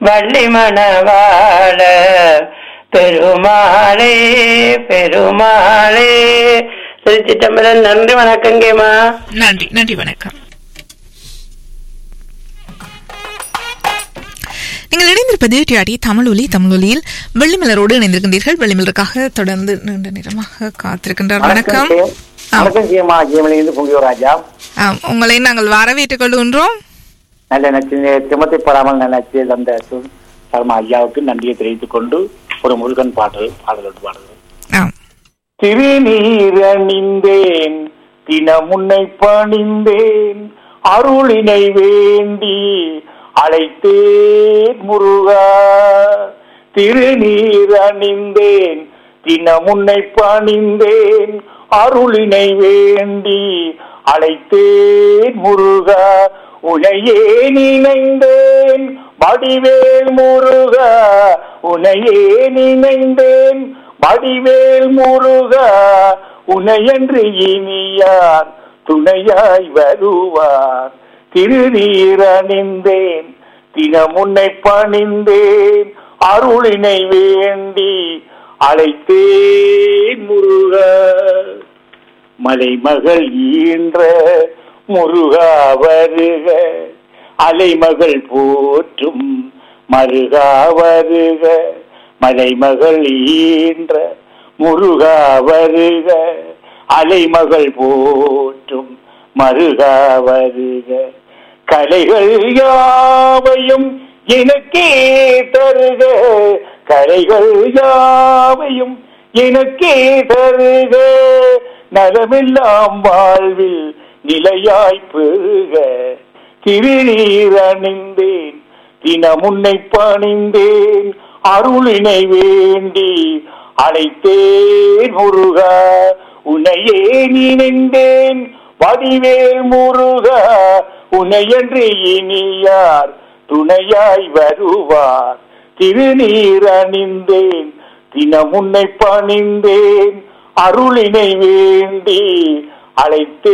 வள்ளி மணவாள பெருமாளே பெருமாளே திருச்சிட்டம்பலம் நன்றி வணக்கங்கேம்மா நன்றி நன்றி வணக்கம் நீங்கள் இணைந்திருப்பது டிஆடி தமிழொலி தமிழொலியில் வெள்ளிமலரோடு இணைந்திருக்கின்றீர்கள் வெள்ளிமலருக்காக தொடர்ந்து நீண்ட நேரமாக காத்திருக்கின்றார் வணக்கம் ஆ, வணக்கம் ஜியம்மா ஜியமலிருந்து பொங்கியோ ராஜா ஆ, உங்களை நாங்கள் வரவேற்றுக் கொள்கின்றோம் நல்ல நச்சு திமத்தை படாமல் நல்ல நச்சு தந்த சு- சர்மா ஐயாவுக்கு நன்றியை தெரிவித்துக் கொண்டு ஒரு முருகன் பாடல் பாடலோடு பாடுகிறேன் ஆ, திருநீர் அணிந்தேன் தினமுன்னை பணிந்தேன் அருளினை வேண்டி அழைத்தேன் முருகா திருநீர் அணிந்தேன் தினமுன்னை பணிந்தேன் அருளினை வேண்டி அழைத்தேன் முருகா உனையே நினைந்தேன் வடிவேல் முருகா உனையே நினைந்தேன் வடிவேல் முருகா உனையன்று இனியார் துணையாய் வருவார் திருநீர் அணிந்தேன் தினமுன்னை பணிந்தேன் அருளினை வேண்டி அழைத்தேன் முருகா மலைமகள் ஈன்ற முருகா வருக அலைமகள் போற்றும் மருகா வருக மலைமகள் ஈன்ற முருகா வருக அலைமகள் போற்றும் மருகா வருக கலைகள் யாவையும் எனக்கே தருக கலைகள் யாவையும் எனக்கே தருக நலமெல்லாம் வாழ்வில் நிலையாய் பெருக திருநீர் அணிந்தேன் தினமுன்னை பணிந்தேன் அருளினை வேண்டி அழைத்தேன் முருகா உன்னையே நினைந்தேன் வடிவேல் முருகா உன்னையன்று இனியார் துணையாய் வருவார் திருநீர் அணிந்தேன் தினமுன்னை பணிந்தேன் அருளினை வேண்டி அழைத்தேன்